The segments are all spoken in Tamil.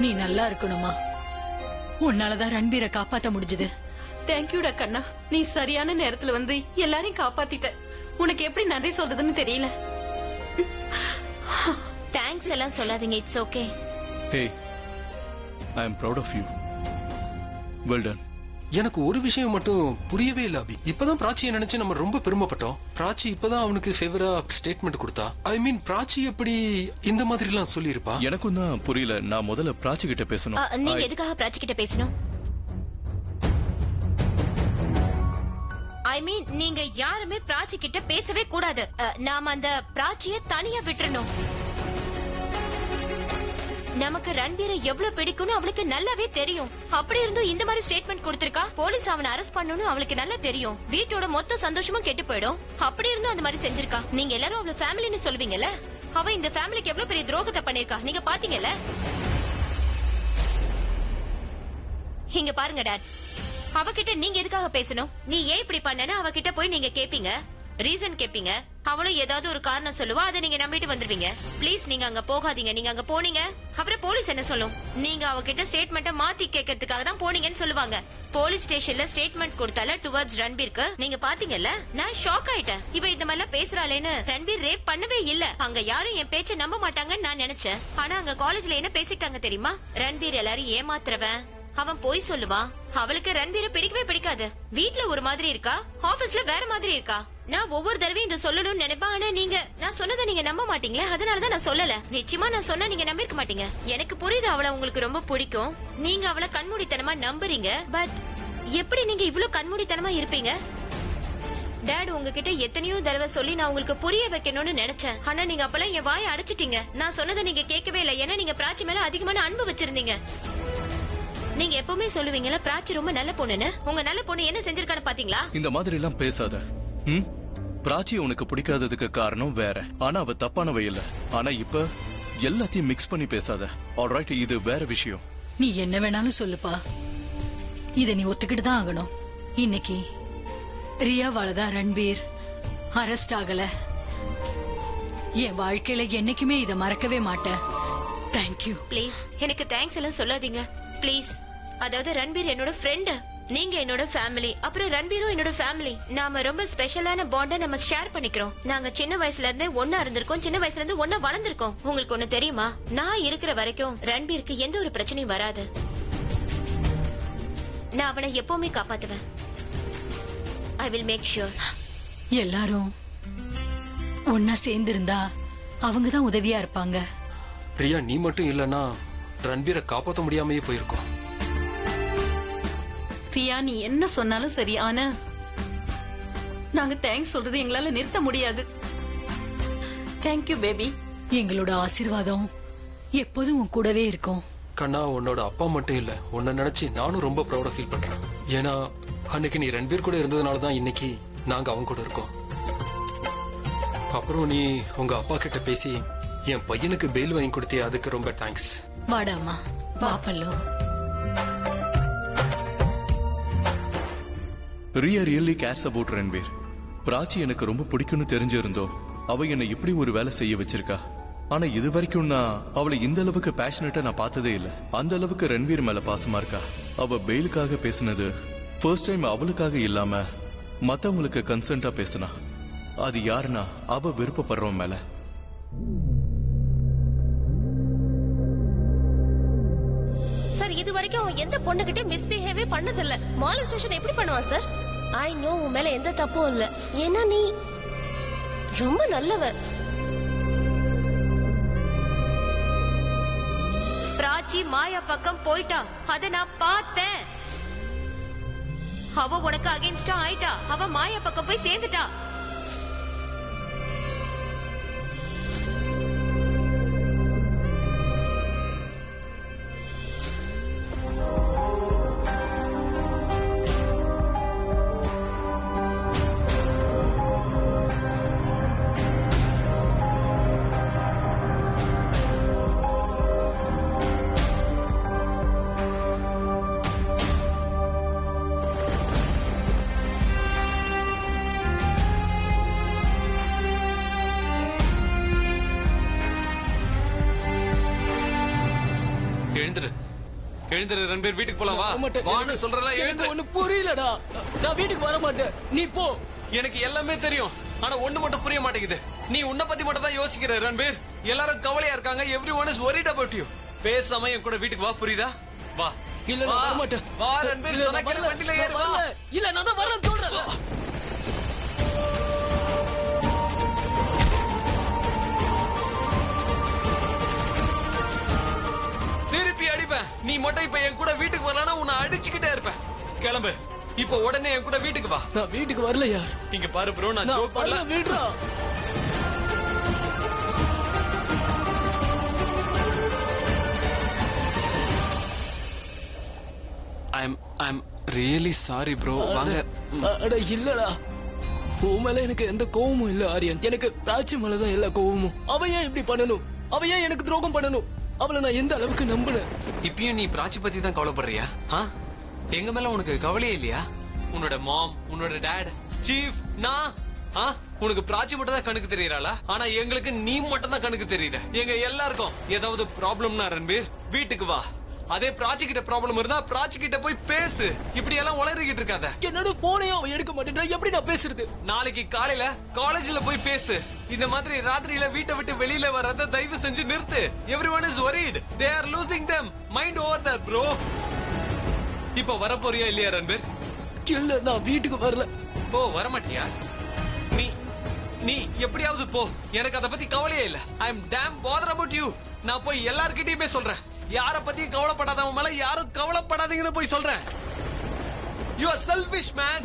நீ நல்லா இருக்கணுமா உன்னாலதான் ரன்பீரை காப்பாத்த முடிஞ்சது தேங்க்யூடா கண்ணா நீ சரியான நேரத்துல வந்து எல்லாரையும் காப்பாத்திட்ட உனக்கு எப்படி நன்றி சொல்றதுன்னு தெரியல தேங்க்ஸ் எல்லாம் சொல்லாதீங்க it's okay hey I am proud of you well done எனக்கு ஒரு விஷயம் மட்டும் புரியவே இல்ல அபி இப்பதான் பிராச்சியை நினைச்சு நம்ம ரொம்ப பெருமைப்பட்டோம் பிராச்சி இப்பதான் அவனுக்கு ஃபேவரா ஸ்டேட்மெண்ட் கொடுத்தா ஐ மீன் பிராச்சி எப்படி இந்த மாதிரி எல்லாம் சொல்லியிருப்பா எனக்கும் தான் புரியல நான் முதல்ல பிராச்சி கிட்ட பேசணும் நீங்க I- எதுக்காக பிராச்சி கிட்ட பேசணும் ஐ மீன் நீங்க யாருமே பிராச்சி கிட்ட பேசவே கூடாது அ, நாம அந்த பிராச்சிய தனியா விட்டுறணும் நமக்கு ரன்பீரை எவ்வளவு பிடிக்கும்னு அவளுக்கு நல்லாவே தெரியும் அப்படி இருந்தும் இந்த மாதிரி ஸ்டேட்மெண்ட் கொடுத்திருக்கா போலீஸ் அவனை அரெஸ்ட் பண்ணணும்னு அவளுக்கு நல்லா தெரியும் வீட்டோட மொத்த சந்தோஷமும் கெட்டு போயிடும் அப்படி இருந்தும் அந்த மாதிரி செஞ்சிருக்கா நீங்க எல்லாரும் அவள ஃபேமிலின்னு சொல்லுவீங்கல்ல அவ இந்த ஃபேமிலிக்கு எவ்வளவு பெரிய துரோகத்தை பண்ணிருக்கா நீங்க பாத்தீங்கல்ல இங்க பாருங்க டாட் அவகிட்ட நீங்க எதுக்காக பேசணும் நீ ஏன் இப்படி பண்ணனு அவகிட்ட போய் நீங்க கேப்பீங்க ரீசன் கேப்பீங்க அவளும் ஏதாவது ஒரு காரணம் சொல்லுவா அதை நீங்க நம்பிட்டு வந்துருவீங்க ப்ளீஸ் நீங்க அங்க போகாதீங்க நீங்க அங்க போனீங்க அப்புறம் போலீஸ் என்ன சொல்லும் நீங்க அவகிட்ட ஸ்டேட்மெண்ட்டை மாத்தி கேட்கறதுக்காக தான் போனீங்கன்னு சொல்லுவாங்க போலீஸ் ஸ்டேஷன்ல ஸ்டேட்மெண்ட் கொடுத்தால டுவர்ட்ஸ் ரன்பீருக்கு நீங்க பாத்தீங்கல்ல நான் ஷாக் ஆயிட்டேன் இவ இந்த மாதிரி எல்லாம் பேசுறாளேன்னு ரன்பீர் ரேப் பண்ணவே இல்ல அங்க யாரும் என் பேச்ச நம்ப மாட்டாங்கன்னு நான் நினைச்சேன் ஆனா அங்க காலேஜ்ல என்ன பேசிட்டாங்க தெரியுமா ரன்பீர் எல்லாரும் ஏமாத்துறவன் அவன் போய் சொல்லுவான் அவளுக்கு ரன்பீரை பிடிக்கவே பிடிக்காது வீட்ல ஒரு மாதிரி இருக்கா ஆபீஸ்ல வேற மாதிரி இருக்கா நான் ஒவ்வொரு தடவையும் இதை சொல்லணும்னு நினைப்பேன் ஆனா நீங்க நான் சொன்னதை நீங்க நம்ப மாட்டீங்களே அதனாலதான் நான் சொல்லல நிச்சயமா நான் சொன்னா நீங்க நம்பிருக்க மாட்டீங்க எனக்கு புரியுது அவளை உங்களுக்கு ரொம்ப பிடிக்கும் நீங்க அவளை கண்மூடித்தனமா நம்புறீங்க பட் எப்படி நீங்க இவ்ளோ கண்மூடித்தனமா இருப்பீங்க டேட் உங்ககிட்ட எத்தனையோ தடவை சொல்லி நான் உங்களுக்கு புரிய வைக்கணும்னு நினைச்சேன் ஆனா நீங்க அப்பெல்லாம் என் வாயை அடைச்சிட்டீங்க நான் சொன்னதை நீங்க கேட்கவே இல்லை ஏன்னா நீங்க பிராச்சி மேல அதிகமான அன்பு வச்சிருந்தீங்க நீங்க எப்பவுமே சொல்லுவீங்கல்ல பிராச்சி ரொம்ப நல்ல பொண்ணுன்னு உங்க நல்ல பொண்ணு என்ன செஞ்சிருக்கான்னு பாத்தீங்களா இந்த மாதிரி எல்லாம் பேசாத ம் பிராச்சி உனக்கு பிடிக்காததுக்கு காரணம் வேற ஆனா அவ தப்பானவ இல்ல ஆனா இப்ப எல்லாத்தையும் மிக்ஸ் பண்ணி பேசாத ஆல்ரைட் இது வேற விஷயம் நீ என்ன வேணாலும் சொல்லுப்பா இத நீ ஒத்துக்கிட்டு தான் ஆகணும் இன்னைக்கு ரியாவாலதான் ரன்பீர் அரெஸ்ட் ஆகல என் வாழ்க்கையில என்னைக்குமே இத மறக்கவே மாட்டேன் தேங்க்யூ ப்ளீஸ் எனக்கு தேங்க்ஸ் எல்லாம் சொல்லாதீங்க ப்ளீஸ் அதாவது ரன்பீர் என்னோட ஃப்ரெண்ட் நீங்க என்னோட ஃபேமிலி அப்புறம் ரன்பீரும் என்னோட ஃபேமிலி நாம ரொம்ப ஸ்பெஷலான பாண்ட நம்ம ஷேர் பண்ணிக்கிறோம் நாங்க சின்ன வயசுல இருந்தே ஒன்னா இருந்திருக்கோம் சின்ன வயசுல இருந்து ஒன்னா வளர்ந்திருக்கோம் உங்களுக்கு ஒண்ணு தெரியுமா நான் இருக்கிற வரைக்கும் ரன்பீருக்கு எந்த ஒரு பிரச்சனையும் வராது நான் அவனை எப்பவுமே காப்பாத்துவேன் ஐ வில் மேக் ஷூர் எல்லாரும் ஒன்னா சேர்ந்திருந்தா அவங்க தான் உதவியா இருப்பாங்க பிரியா நீ மட்டும் இல்லனா ரன்பீரை காப்பாத்த முடியாமயே போயிருக்கோம் பிரியா நீ என்ன சொன்னாலும் சரி ஆனா நாங்க தேங்க்ஸ் சொல்றது எங்களால நிறுத்த முடியாது தேங்க்யூ பேபி எங்களோட ஆசீர்வாதம் எப்போதும் உன் கூடவே இருக்கும் கண்ணா உன்னோட அப்பா மட்டும் இல்ல உன்னை நினைச்சு நானும் ரொம்ப ப்ரௌடா ஃபீல் பண்றேன் ஏன்னா அன்னைக்கு நீ ரெண்டு பேர் கூட இருந்ததுனால தான் இன்னைக்கு நாங்க அவங்க கூட இருக்கோம் அப்புறம் நீ உங்க அப்பா கிட்ட பேசி என் பையனுக்கு பெயில் வாங்கி கொடுத்தியே அதுக்கு ரொம்ப தேங்க்ஸ் வாடாமா வா பல்லு Riya really cares about Ranveer Prachi எனக்கு ரொம்ப பிடிக்கும்னு தெரிஞ்சிருந்தோம் அவ என்னை இப்படி ஒரு வேலை செய்ய வச்சிருக்கா ஆனா இது வரைக்கும் நான் அவளை இந்த அளவுக்கு பேஷனட்டா நான் பார்த்ததே இல்ல அந்த அளவுக்கு ரன்வீர் மேல பாசமா இருக்கா அவ பெயிலுக்காக பேசினது ஃபர்ஸ்ட் டைம் அவளுக்காக இல்லாம மத்தவங்களுக்கு கன்சென்ட்டா பேசினா அது யாருன்னா அவ விருப்பப்படுறவன் மேல சார் இது வரைக்கும் அவன் எந்த பொண்ணுகிட்ட மிஸ்பிஹேவே பண்ணதில்ல மாலஸ்டேஷன் எப்படி பண்ணுவான் சார் ஐ நோ உன் மேல எந்த தப்பும் இல்ல ஏன்னா நீ ரொம்ப நல்லவ பிராச்சி மாயா பக்கம் போயிட்டா அத நான் பார்த்தேன் அவ உனக்கு அகைன்ஸ்டா ஆயிட்டா அவ மாயா பக்கம் போய் சேர்ந்துட்டா எழுந்துரு எழுந்துரு ரெண்டு பேர் வீட்டுக்கு போலாம் வா வான்னு சொல்றல எழுந்துரு ஒண்ணு புரியலடா நான் வீட்டுக்கு வர மாட்டேன் நீ போ எனக்கு எல்லாமே தெரியும் ஆனா ஒண்ணு மட்டும் புரிய மாட்டேங்குது நீ உன்னை பத்தி மட்டும் தான் யோசிக்கிற ரன்பீர் எல்லாரும் கவலையா இருக்காங்க everyone is worried about you பேசாம என் கூட வீட்டுக்கு வா புரியுதா வா இல்ல நான் வா. வர மாட்டேன் வா ரன்பீர் இல்ல, சொன்ன நான் கேளு, வரல. வண்டியில ஏறு நான் வா வரல. இல்ல நான் தான் வரேன் சொல்றேன் திருப்பி அடிப்பேன் நீ மட்டும் இப்ப என் கூட வீட்டுக்கு வரலன்னா உன்னை அடிச்சுக்கிட்டே இருப்பேன் கிளம்பு இப்ப உடனே என் கூட வீட்டுக்கு வா நான் வீட்டுக்கு வரல யார் இங்க பாரு ப்ரோ நான் நான் ஜோக் வரல பண்ணல விடுறா I'm I'm really sorry bro வாங்க அட- அட இல்லடா உன் மேல எனக்கு எந்த கோவமும் இல்ல ஆரியன் எனக்கு பிராச்சி மேலதான் எல்லா கோவமும் அவ ஏன் இப்படி பண்ணணும் அவ ஏன் எனக்கு துரோகம் பண்ணணும் அவளை நான் எந்த அளவுக்கு நம்புனேன் இப்பயும் நீ பிராச்சி பத்தி தான் கவலைப்படுறியா ஆ? எங்க மேல உனக்கு கவலையே இல்லையா உன்னோட மாம் உன்னோட டேட் சீஃப் நான் ஆ? உனக்கு பிராச்சி மட்டும் தான் கணக்கு தெரியறாளா ஆனா எங்களுக்கு நீ மட்டும் தான் கணக்கு தெரியற எங்க எல்லாருக்கும் ஏதாவது ப்ராப்ளம்னா ரன்பீர் வீட்டுக்கு வா அதே பிராச்சி கிட்ட ப்ராப்ளம் இருந்தா பிராச்சி கிட்ட போய் பேசு இப்படி எல்லாம் உளறிக்கிட்டு இருக்காத என்னோட போனையும் அவன் எடுக்க மாட்டேன்றா எப்படி நான் பேசுறது நாளைக்கு காலையில காலேஜ்ல போய் பேசு இந்த மாதிரி ராத்திரியில வீட்டை விட்டு வெளியில வர்றத தயவு செஞ்சு நிறுத்து everyone is worried they are losing them mind over that bro இப்ப வர போறியா இல்லையா ரன்பீர் இல்ல நான் வீட்டுக்கு வரல ஓ வர மாட்டியா நீ நீ எப்படியாவது போ எனக்கு அத பத்தி கவலையே இல்ல I am damn bother about you நான் போய் எல்லார்கிட்டயுமே சொல்றேன் யார பத்தியும் கவலைப்படாதவன் மேல யாரும் கவலைப்படாதீங்கன்னு போய் சொல்றேன் யூ ஆர் செல்ஃபிஷ் மேன்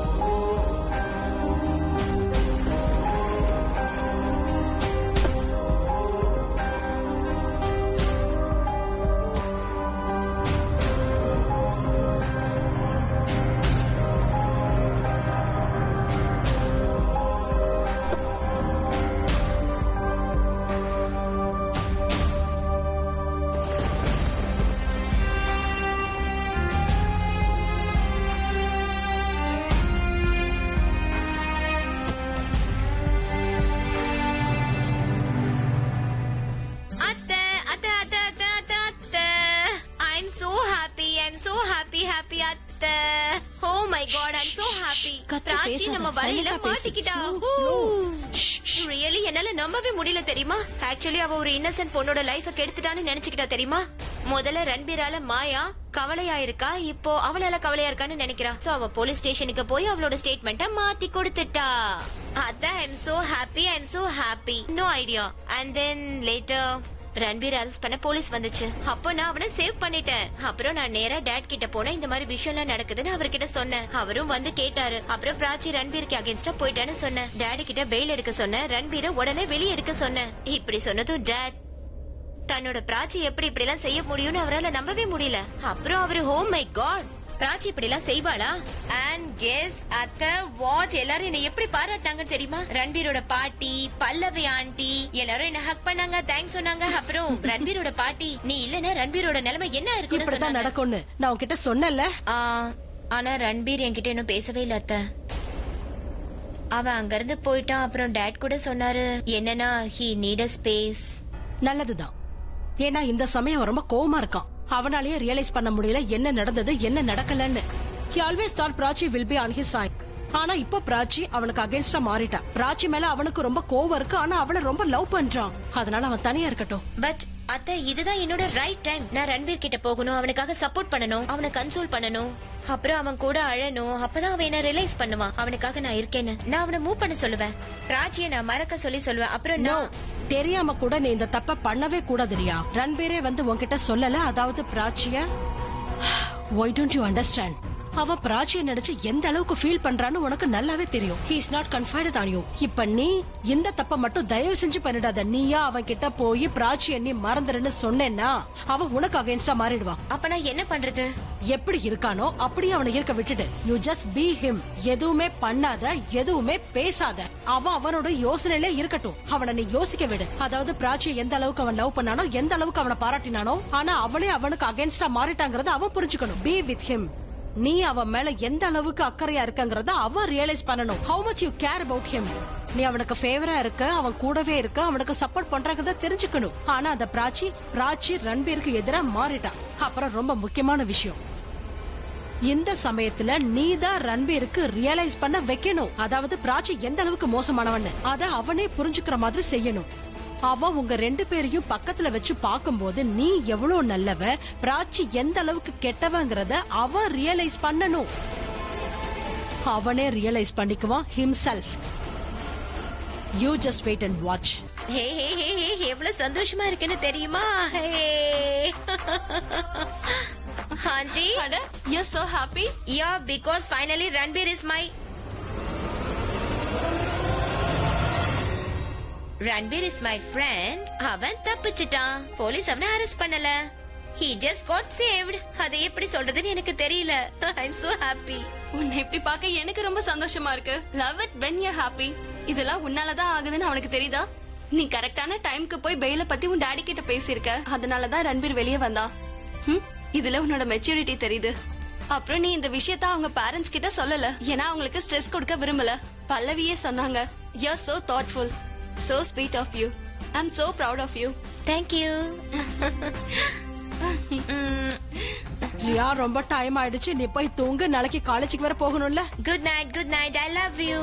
அத்தை அத்தை அத்தை அத்தை அத்தை அத்தை I'm so happy I'm so happy happy அத்தை oh my God I'm so happy கத்தி பிராச்சி பேசாத, நம்ம வலையில silent ஆ பேசு. மாட்டிக்கிட்டா Slow, ரியலி என்னால நம்பவே முடியல தெரியுமா ஆக்சுவலி அவ ஒரு இன்னசென்ட் பொண்ணோட லைஃப கெடுத்துட்டான்னு நினைச்சுக்கிட்டா தெரியுமா முதல்ல ரன்பீரால மாயா கவலையா இருக்கா இப்போ அவளால கவலையா இருக்கான்னு நினைக்கிறா சோ அவ போலீஸ் ஸ்டேஷனுக்கு போய் அவளோட ஸ்டேட்மெண்ட்ட மாத்தி கொடுத்துட்டா அதான் I am so happy I am so happy no idea and then later Ranbir arrest பண்ண போலீஸ் வந்துச்சு அப்போ நான் அவனை சேவ் பண்ணிட்டேன் அப்புறம் நான் நேரா டேட் கிட்ட போனேன் இந்த மாதிரி விஷயம் எல்லாம் நடக்குதுன்னு அவர்கிட்ட சொன்னேன் அவரும் வந்து கேட்டாரு அப்புறம் பிராச்சி ரன்பீருக்கு அகேன்ஸ்டா போயிட்டான்னு சொன்னேன் டேடி கிட்ட பெயில் எடுக்க சொன்னேன் ரன்பீரை உடனே வெளியே எடுக்க சொன்னேன் இப்படி சொன்னதும் டேட் தன்னோட பிராச்சி எப்படி இப்படி எல்லாம் செய்ய முடியும்னு அவரால நம்பவே முடியல அப்புறம் அவரு ஹோ மை காட் பிராச்சி இப்படி எல்லாம் செய்வாளா அண்ட் கெஸ் அத்த வாட்ச் எல்லாரும் என்ன எப்படி பாராட்டாங்கன்னு தெரியுமா ரன்பீரோட பாட்டி பல்லவி ஆண்டி எல்லாரும் என்ன ஹக் பண்ணாங்க தேங்க்ஸ் சொன்னாங்க அப்புறம் ரன்பீரோட பாட்டி நீ இல்லன்னா ரன்பீரோட நிலைமை என்ன இருக்குன்னு இப்படித்தான் சொன்னாங்க நடக்கும்னு நான் உன்கிட்ட சொன்னேன்ல ஆ, ஆனா ரன்பீர் என்கிட்ட இன்னும் பேசவே இல்ல அத்த அவன் அங்கிருந்து போயிட்டான் அப்புறம் டேட் கூட சொன்னாரு என்னன்னா ஹி நீட் அ ஸ்பேஸ் நல்லதுதான் ஏன்னா இந்த சமயம் அவன் ரொம்ப கோவமா இருக்கான் அவனாலேயே ரியலைஸ் பண்ண முடியல என்ன நடந்தது என்ன நடக்கலன்னு he always thought பிராச்சி will be on his side ஆனா இப்ப பிராச்சி அவனுக்கு அகைன்ஸ்டா மாறிட்டான் பிராச்சி மேல அவனுக்கு ரொம்ப கோவம் இருக்கு ஆனா அவளை ரொம்ப லவ் பண்றான் அதனால அவன் தனியா இருக்கட்டும் பட் அத்தை இதுதான் என்னோட ரைட் டைம் நான் ரன்பீர் கிட்ட போகணும் அவனுக்காக சப்போர்ட் பண்ணணும் அவனை கன்சோல் பண்ணணும் அப்புறம் அவன் கூட அழணும் அப்பதான் அவன் என்ன ரியலைஸ் பண்ணுவான் அவனுக்காக நான் இருக்கேன்னு நான் அவனை மூவ் பண்ண சொல்லுவேன் பிராச்சிய நான் மறக்க சொல்லி சொல்லுவேன் அப்புறம் நோ நான் தெரியாம கூட நீ இந்த தப்ப பண்ணவே கூடாது ரியா ரன்பீரே வந்து உன்கிட்ட சொல்லல அதாவது பிராச்சிய ஒய் டோன்ட் யூ அண்டர்ஸ்டாண்ட் அவ பிராச்சிய நினைச்சு எந்த அளவுக்கு ஃபீல் பண்றான்னு உனக்கு நல்லாவே தெரியும் he is not confident on you இப்ப நீ இந்த தப்ப மட்டும் தயவு செஞ்சு பண்ணிடாத நீயா அவன் கிட்ட போய் பிராச்சிய நீ மறந்துருன்னு சொன்னேன்னா அவன் உனக்கு அகைன்ஸ்டா மாறிடுவான் அப்ப நான் என்ன பண்றது எப்படி இருக்கானோ அப்படியே அவனை இருக்க விட்டுடு யூ ஜஸ்ட் பி ஹிம் எதுவுமே பண்ணாத எதுவுமே பேசாத அவன் அவனோட யோசனையிலே இருக்கட்டும் அவனை நீ யோசிக்க விடு அதாவது பிராச்சியை எந்த அளவுக்கு அவன் லவ் பண்ணானோ எந்த அளவுக்கு அவனை பாராட்டினானோ ஆனா அவளே அவனுக்கு அகைன்ஸ்டா மாறிட்டாங்கறத அவன் புரிஞ்சுக்கணும் பி வித் ஹிம் நீ அவன் மேல எந்த அளவுக்கு அக்கறையா இருக்கங்கறத அவன் ரியலைஸ் பண்ணணும் how much you care about him நீ அவனுக்கு ஃபேவரா இருக்க அவன் கூடவே இருக்க அவனுக்கு சப்போர்ட் பண்றத தெரிஞ்சுக்கணும் ஆனா அந்த பிராச்சி பிராச்சி ரன்பீருக்கு எதிரா மாறிட்டான் அப்புறம் ரொம்ப முக்கியமான விஷயம் இந்த சமயத்துல நீ தான் ரன்பீருக்கு ரியலைஸ் பண்ண வைக்கணும் அதாவது பிராச்சி எந்த அளவுக்கு மோசமானவன்னு அத அவனே புரிஞ்சுக்கிற மாதிரி செய்யணும் அவன் உங்க ரெண்டு பேரையும் பக்கத்துல வச்சு பாக்கும்போது நீ எவ்வளவு நல்லவ பிராச்சி எந்த அளவுக்கு கெட்டவங்கிறத அவன் ரியலைஸ் பண்ணணும் அவனே ரியலைஸ் பண்ணிக்குவான் himself you just wait and watch hey hey hey hey எவ்வளவு சந்தோஷமா இருக்குன்னு தெரியுமா ஹே ஆண்டி அட you so happy yeah because finally Ranbir is my Ranbir is my friend அவன் தப்பிச்சிட்டான் போலீஸ் அவனை அரெஸ்ட் பண்ணல ஹி ஜஸ்ட் காட் சேவ்ட் அதை எப்படி சொல்றதுன்னு எனக்கு தெரியல ஐ அம் சோ ஹாப்பி உன்னை இப்படி பார்க்க எனக்கு ரொம்ப சந்தோஷமா இருக்கு love it when you happy இதெல்லாம் உன்னாலதான் ஆகுதுன்னு அவனுக்கு தெரியுதா நீ கரெக்டான டைம்க்கு போய் பெயில பத்தி உன் டாடி கிட்ட பேசியிருக்க அதனாலதான் ரன்பீர் வெளியே வந்தா ஹம், இதுல உன்னோட மெச்சூரிட்டி தெரியுது அப்புறம் நீ இந்த விஷயத்த அவங்க பேரண்ட்ஸ் கிட்ட சொல்லல ஏன்னா அவங்களுக்கு ஸ்ட்ரெஸ் கொடுக்க விரும்பல பல்லவியே சொன்னாங்க you so thoughtful so sweet of you I am so proud of you thank you Riya ரொம்ப டைம் ஆயிடுச்சு நீ போய் தூங்கு நாளைக்கு காலேஜுக்கு வேற போகணும்ல good night good night I love you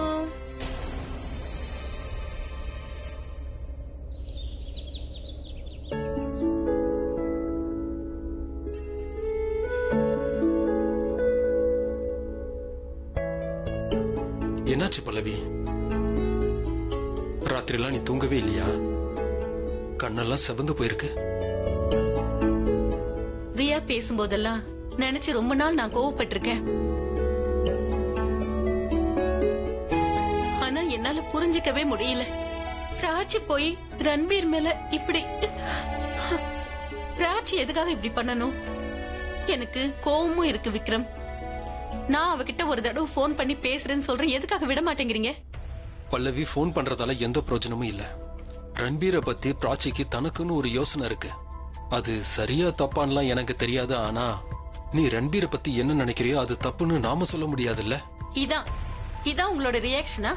என்னாச்சு பல்லவி ராத்திரிலாம் நீ தூங்கவே இல்லையா கண்ணெல்லாம் செவந்து போயிருக்கு ரியா பேசும்போதெல்லாம் நினைச்சு ரொம்ப நாள் நான் கோவப்பட்டிருக்கேன் ஆனா என்னால புரிஞ்சிக்கவே முடியல ராச்சி போய் ரன்பீர் மேல இப்படி ராச்சி எதுக்காக இப்படி பண்ணணும் எனக்கு கோவமும் இருக்கு விக்ரம் நான் அவகிட்ட ஒரு தடவை ஃபோன் பண்ணி பேசுறேன்னு சொல்றேன் எதுக்காக விட மாட்டேங்கிறீங்க பல்லவி ஃபோன் பண்றதால எந்த பிரயோஜனமும் இல்ல ரன்பீரை பத்தி பிராச்சிக்கு தனக்குன்னு ஒரு யோசனை இருக்கு அது சரியா தப்பான்லாம் எனக்கு தெரியாது ஆனா நீ ரன்பீரை பத்தி என்ன நினைக்கிறியோ அது தப்புன்னு நாம சொல்ல முடியாதுல்ல இதான் இதான் உங்களோட ரியாக்ஷனா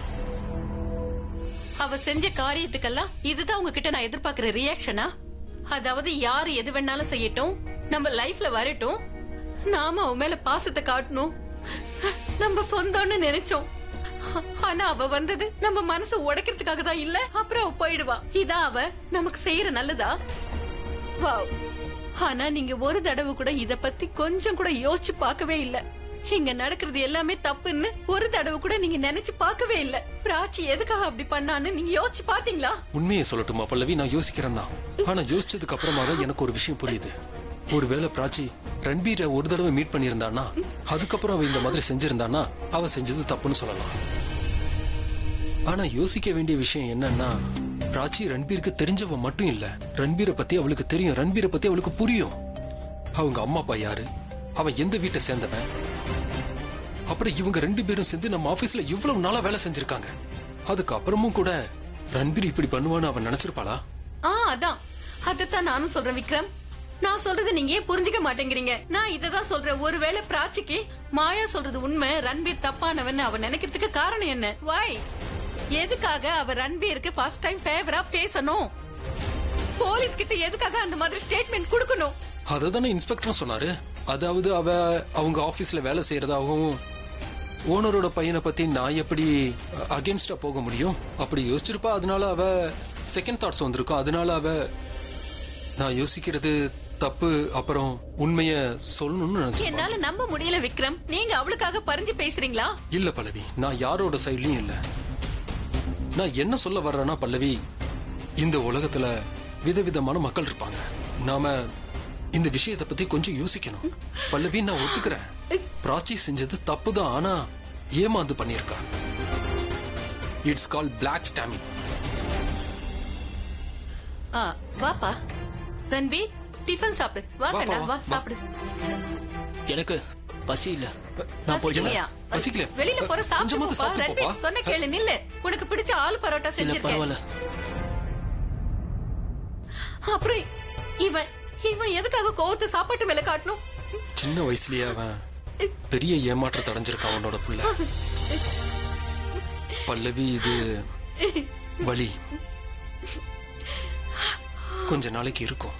அவ செஞ்ச காரியத்துக்கெல்லாம் இதுதான் உங்ககிட்ட நான் எதிர்பார்க்கிற ரியாக்ஷனா அதாவது யாரு எது வேணாலும் செய்யட்டும் நம்ம லைஃப்ல வரட்டும் நாம அவ மேல பாசத்தை காட்டணும் நம்ம சொந்தம்னு நினைச்சோம் ஆனா அவ வந்தது நம்ம மனசை உடைக்கிறதுக்காக தான் இல்ல அப்புறம் அவ போயிடுவா இதான் அவ நமக்கு செய்யற நல்லதா வாவ் ஆனா நீங்க ஒரு தடவை கூட இத பத்தி கொஞ்சம் கூட யோசிச்சு பார்க்கவே இல்ல இங்க நடக்கிறது எல்லாமே தப்புன்னு ஒரு தடவை கூட நீங்க நினைச்சு பார்க்கவே இல்ல பிராச்சி எதுக்காக அப்படி பண்ணான்னு நீங்க யோசிச்சு பாத்தீங்களா உண்மையை சொல்லட்டுமா பல்லவி நான் யோசிக்கிறேன் தான் ஆனா யோசிச்சதுக்கு அப்புறமா தான் எனக்கு ஒரு விஷயம் புரியுது ஒருவேளை பிராச்சி ரன்பீரை ஒரு தடவை மீட் பண்ணியிருந்தானா அதுக்கப்புறம் அவ இந்த மாதிரி செஞ்சிருந்தானா அவ செஞ்சது தப்புன்னு சொல்லலாம் ஆனா யோசிக்க வேண்டிய விஷயம் என்னன்னா பிராச்சி ரன்பீருக்கு தெரிஞ்சவ மட்டும் இல்ல ரன்பீரை பத்தி அவளுக்கு தெரியும் ரன்பீரை பத்தி அவளுக்கு புரியும் அவங்க அம்மா அப்பா யாரு அவன் எந்த வீட்டை சேர்ந்தவன் அப்புறம் இவங்க ரெண்டு பேரும் சேர்ந்து நம்ம ஆபீஸ்ல இவ்வளவு நாளா வேலை செஞ்சிருக்காங்க அதுக்கு அப்புறமும் கூட ரன்பீர் இப்படி பண்ணுவான்னு அவன் நினைச்சிருப்பாளா ஆ அதான் அதத்தான் நானும் சொல்றேன் விக்ரம் நான் சொல்றது நீங்க ஏன் புரிஞ்சுக்க மாட்டேங்கிறீங்க நான் இததான் சொல்றேன் ஒருவேளை பிராச்சிக்கு மாயா சொல்றது உண்மை ரன்பீர் தப்பானவன் அவ நினைக்கிறதுக்கு காரணம் என்ன வாய் எதுக்காக அவ ரன்பீருக்கு ஃபர்ஸ்ட் டைம் ஃபேவரா பேசணும் போலீஸ் கிட்ட எதுக்காக அந்த மாதிரி ஸ்டேட்மெண்ட் கொடுக்கணும் அததானே இன்ஸ்பெக்டரும் சொன்னாரு அதாவது அவ அவங்க ஆபீஸ்ல வேலை செய்யறதாகவும் ஓனரோட பையனை பத்தி நான் எப்படி அகேன்ஸ்டா போக முடியும் அப்படி யோசிச்சிருப்பா அதனால அவ செகண்ட் தாட்ஸ் வந்திருக்கும் அதனால அவ நான் யோசிக்கிறது தப்பு அப்புறம் உண்மைய சொல்லணும்னு நினைச்சேன் என்னால நம்ப முடியல விக்ரம் நீங்க அவளுக்காக பறிஞ்சு பேசுறீங்களா இல்ல பல்லவி நான் யாரோட சைட்லயும் இல்ல நான் என்ன சொல்ல வர்றேன்னா பல்லவி இந்த உலகத்துல விதவிதமான மக்கள் இருப்பாங்க நாம இந்த விஷயத்தை பத்தி கொஞ்சம் யோசிக்கணும் பல்லவி நான் ஒத்துக்கிறேன் பிராச்சி செஞ்சது தப்புதான் ஆனா ஏமாந்து பண்ணிருக்கா இட்ஸ் கால் பிளாக் ஸ்டாமிங் ஆ, வாப்பா ரன்பீர் டிஃபன் சாப்பிடு வா வா, கண்ணா வா, வா வா. சாப்பிடு எனக்கு பசி இல்ல நான் போயிட்டு பசிக்கலையா? பசிக்கல. வெளியில போற கொஞ்சமாவது சாப்பிட்டு சாப்பிட்டு ரன்பீர் போப்பா. சொன்ன கேளு நில்லு உனக்கு பிடிச்ச ஆலு பரோட்டா இல்ல செஞ்சிருக்கேன் பரவாயில்ல அப்புறம் இவன் இவன் எதுக்காக கோவத்தை சாப்பாட்டு மேல காட்டணும் சின்ன வயசுலயே அவன் பெரிய ஏமாற்றத்தை அடைஞ்சிருக்கான் உன்னோட புள்ள பல்லவி இது வலி கொஞ்ச நாளைக்கு இருக்கும்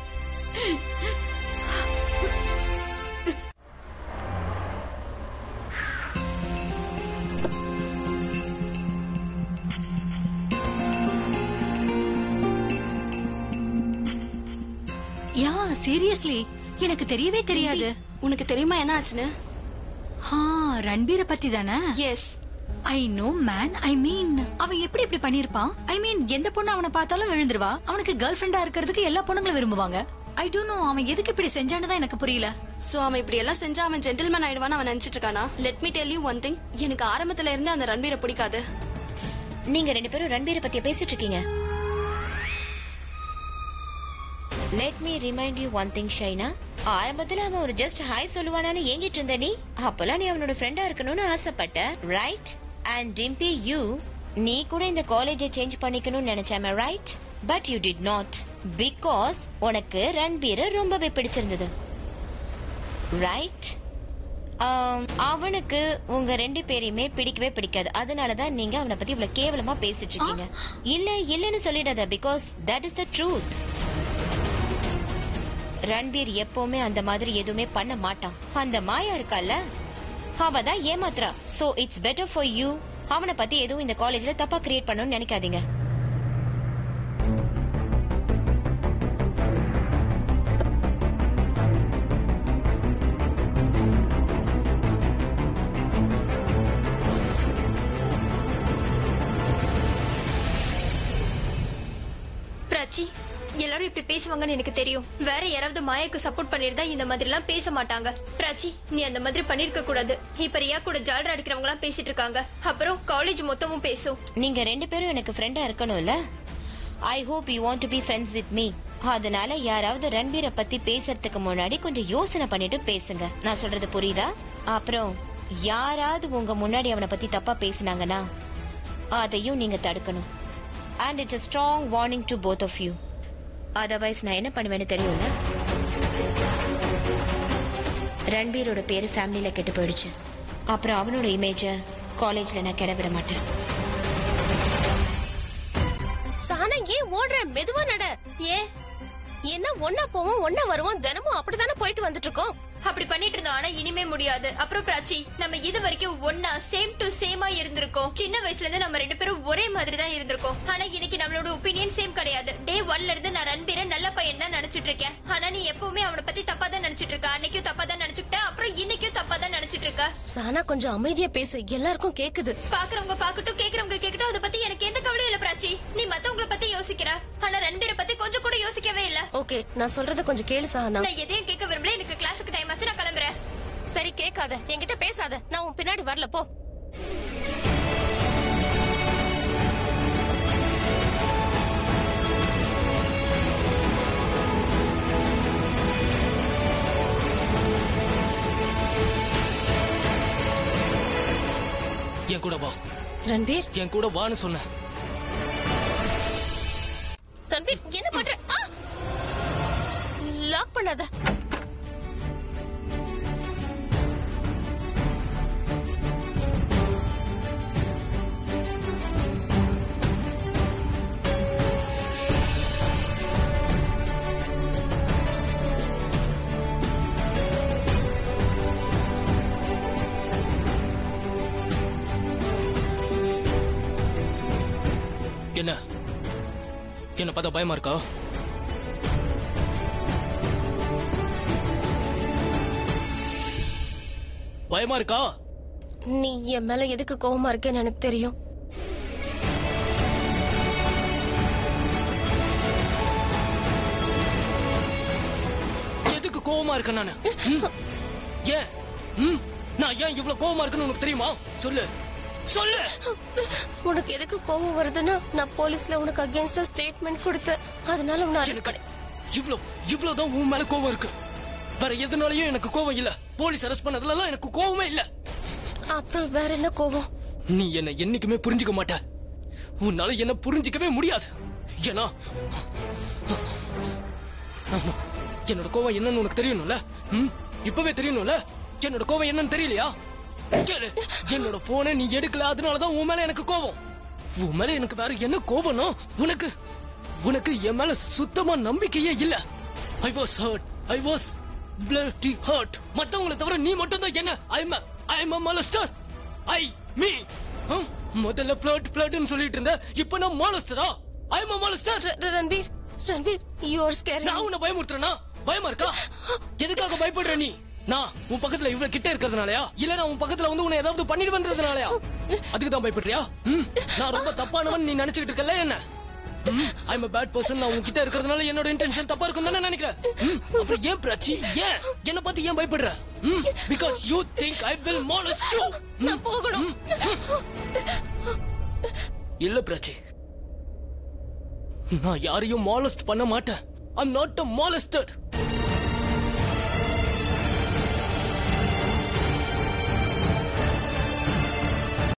யா சீரியஸ்லி எனக்கு தெரியவே தெரியாது உனக்கு தெரியுமா என்ன ஆச்சுன்னு ஆ ரன்பீரை பத்தி தானே yes I know man I mean அவன் எப்படி இப்படி பண்ணிருப்பான் ஐ மீன் எந்த பொண்ணு அவனை பார்த்தாலும் விழுந்துருவா அவனுக்கு கேர்ள் ஃபிரெண்டா இருக்கிறதுக்கு எல்லா பொண்ணுங்களும் விரும்புவாங்க ஐ டோன்ட் நோ அவன் எதுக்கு இப்படி செஞ்சான்னு தான் எனக்கு புரியல சோ அவன் இப்படி எல்லாம் செஞ்சா அவன் ஜென்டில்மேன் ஆயிடுவான்னு அவன் நினைச்சிட்டு இருக்கானா let me tell you one thing எனக்கு ஆரம்பத்துல இருந்து அந்த ரன்பீரை பிடிக்காது நீங்க ரெண்டு பேரும் ரன்பீரை பத்தி பேசிட்டு இருக்கீங்க let me remind you one thing Shaina ஆரம்பத்துல அவன் ஒரு ஜஸ்ட் ஹாய் சொல்லுவானான்னு ஏங்கிட்டு இருந்த நீ அப்பெல்லாம் நீ அவனோட ஃப்ரெண்டா இருக்கணும்னு ஆசைப்பட்ட ரைட் அண்ட் டிம்பி யூ நீ கூட இந்த காலேஜை சேஞ்ச் பண்ணிக்கணும்னு நினைச்சாம right but you did not because உனக்கு ரன்பீரை ரொம்பவே பிடிச்சிருந்தது ரைட் ஆம், அவனுக்கு உங்க ரெண்டு பேரையுமே பிடிக்கவே பிடிக்காது அதனாலதான் நீங்க அவனை பத்தி இவ்வளவு கேவலமா பேசிட்டு இருக்கீங்க இல்ல இல்லன்னு சொல்லிடாத because that is the truth Ranbir எப்பவுமே அந்த மாதிரி எதுவுமே பண்ண மாட்டான் அந்த மாயா இருக்கால அவ தான் ஏமாத்துறா so it's better for you அவனை பத்தி எதுவும் இந்த காலேஜ்ல தப்பா கிரியேட் பண்ணணும்னு நினைக்காதீங்க பிராச்சி எல்லாரும் இப்படி பேசுவாங்கன்னு எனக்கு தெரியும் வேற யாராவது மாயாக்கு சப்போர்ட் பண்ணிருந்தா இந்த மாதிரி எல்லாம் பேச மாட்டாங்க பிராச்சி நீ அந்த மாதிரி பண்ணிருக்க கூடாது இப்ப ரியா கூட ஜாலரா அடிக்கிறவங்க எல்லாம் பேசிட்டு இருக்காங்க அப்புறம் காலேஜ் மொத்தமும் பேசும் நீங்க ரெண்டு பேரும் எனக்கு ஃப்ரெண்டா இருக்கணும்ல I hope you want to be friends with me அதனால யாராவது ரன்பீரை பத்தி பேசுறதுக்கு முன்னாடி கொஞ்சம் யோசனை பண்ணிட்டு பேசுங்க நான் சொல்றது புரியுதா அப்புறம் யாராவது உங்க முன்னாடி அவனை பத்தி தப்பா பேசினாங்கன்னா அதையும் நீங்க தடுக்கணும் and it's a strong warning to both of you otherwise நான் என்ன பண்ணுவேன்னு தெரியும்ல ரன்பீரோட பேரு ஃபேமிலியில கெட்டு போயிடுச்சு அப்புறம் அவனோட இமேஜ காலேஜ்ல நான் கெட விட மாட்டேன் சஹானா ஏன் ஓடுற மெதுவா நட ஏ என்ன ஒன்னா போவோம் ஒன்னா வருவோம் தினமும் அப்படித்தானே போயிட்டு வந்துட்டு இருக்கோம் அப்படி பண்ணிட்டு இருந்தோம் ஆனா இனிமே முடியாது அப்புறம் பிராச்சி நம்ம இது வரைக்கும் ஒன்னா சேம் டு சேமா இருந்திருக்கோம் சின்ன வயசுல இருந்து நம்ம ரெண்டு பேரும் ஒரே மாதிரி தான் இருந்திருக்கோம் ஆனா இன்னைக்கு நம்மளோட ஒப்பீனியன் சேம் கிடையாது டே ஒன்ல இருந்து நான் ரன்பீர நல்ல பையன் தான் நினைச்சிட்டு இருக்கேன் ஆனா நீ எப்பவுமே அவனை பத்தி தப்பா தான் நினைச்சிட்டு இருக்க அன்னைக்கும் தப்பா தான் நினைச்சுக்கிட்ட அப்புறம் இன்னைக்கும் தப்பா தான் நினைச்சிட்டு இருக்க சஹானா கொஞ்சம் அமைதியா பேசு எல்லாருக்கும் கேக்குது பாக்குறவங்க பாக்கட்டும் கேக்குறவங்க கேக்கட்டும் அதை பத்தி எனக்கு எந்த கவலையும் இல்ல பிராச்சி நீ மத்தவங்கள பத்தி யோசிக்கிற ஆனா ரன்பீரை பத்தி கொஞ்சம் கூட யோசிக்கவே இல்ல ஓகே நான் சொல்றத கொஞ்சம் கேளு சஹானா நான் எதையும் கேட்க விரும்பல எனக்கு கிளாஸுக்கு டைம் ஆச்சு நான் கிளம்புறேன் சரி கேட்காத என்கிட்ட பேசாத நான் உன் பின்னாடி வரல போ என் கூட வா ரன்பீர் என் கூட வான்னு சொன்னேன் ரன்பீர் என்ன பண்ற லாக் பண்ணாத என்ன என்ன பார்த்தா பயமா இருக்கா பயமா இருக்கா நீ என் மேல எதுக்கு கோவமா இருக்கேன்னு எனக்கு தெரியும் எதுக்கு கோவமா இருக்க நானு ம்? ஏன் ம்? நான் ஏன் இவ்வளவு கோவமா இருக்குன்னு உனக்கு தெரியுமா சொல்லு சொல்லு உனக்கு எதுக்கு கோவம் வருதுன்னா நான் போலீஸ்ல உனக்கு அகேன்ஸ்டா ஸ்டேட்மெண்ட் கொடுத்தேன் அதனால உன்னை arrest எனக்கு இவ்ளோ இவ்வளவுதான் உன் மேல கோவம் இருக்கு வேற எதுனாலயும் எனக்கு கோவம் இல்ல போலீஸ் அரெஸ்ட் பண்ணதுல எல்லாம் எனக்கு கோவமே இல்ல அப்புறம் வேற என்ன கோவம் நீ என்ன என்னைக்குமே புரிஞ்சுக்க மாட்ட உன்னால என்ன புரிஞ்சுக்கவே முடியாது ஏன்னா என்னோட கோவம் என்னன்னு உனக்கு தெரியணும்ல ம்? இப்பவே தெரியணும்ல என்னோட கோவம் என்னன்னு தெரியலையா கேளு என்னோட போனை நீ எடுக்கல அதனாலதான் உன் மேல எனக்கு கோவம் உன் மேல எனக்கு வேற என்ன கோவம்னா உனக்கு உனக்கு என் மேல சுத்தமா நம்பிக்கையே இல்ல I was hurt I was bloody hurt மத்தவங்களை தவிர நீ மட்டும் தான் என்ன I am I am molester I me முதல்ல ஃபிளர்ட் ஃபிளர்ட்னு சொல்லிட்டு இருந்த இப்போ நான் மாலஸ்டரா ஐ எம் மாலஸ்டர் ர- Ranbir Ranbir you are scare நான் உன்னை பயமுறுத்துறேனா பயமா இருக்கா எதுக்காக பயப்படுற நீ நான் உன் பக்கத்துல இவ்வளவு கிட்ட இருக்கிறதுனாலயா இல்ல நான் உன் பக்கத்துல வந்து உன்னை ஏதாவது பண்ணிட்டு வந்ததுனாலயா அதுக்கு தான் பயப்படுறியா ம்? நான் ரொம்ப தப்பானவன் நீ நினைச்சுக்கிட்டு இருக்கல என்ன ஐ எம் பேட் பர்சன் நான் உன்கிட்ட இருக்கிறதுனால என்னோட இன்டென்ஷன் தப்பா இருக்கும் தானே நினைக்கிறேன் ம்? அப்புறம் ஏன் பிராச்சி ஏன் என்ன பார்த்து ஏன் பயப்படுற because you think I will molest you நான் போகணும் இல்ல பிராச்சி நான் யாரையும் மாலஸ்ட் பண்ண மாட்டேன் ஐம் நாட் அ மாலஸ்டட்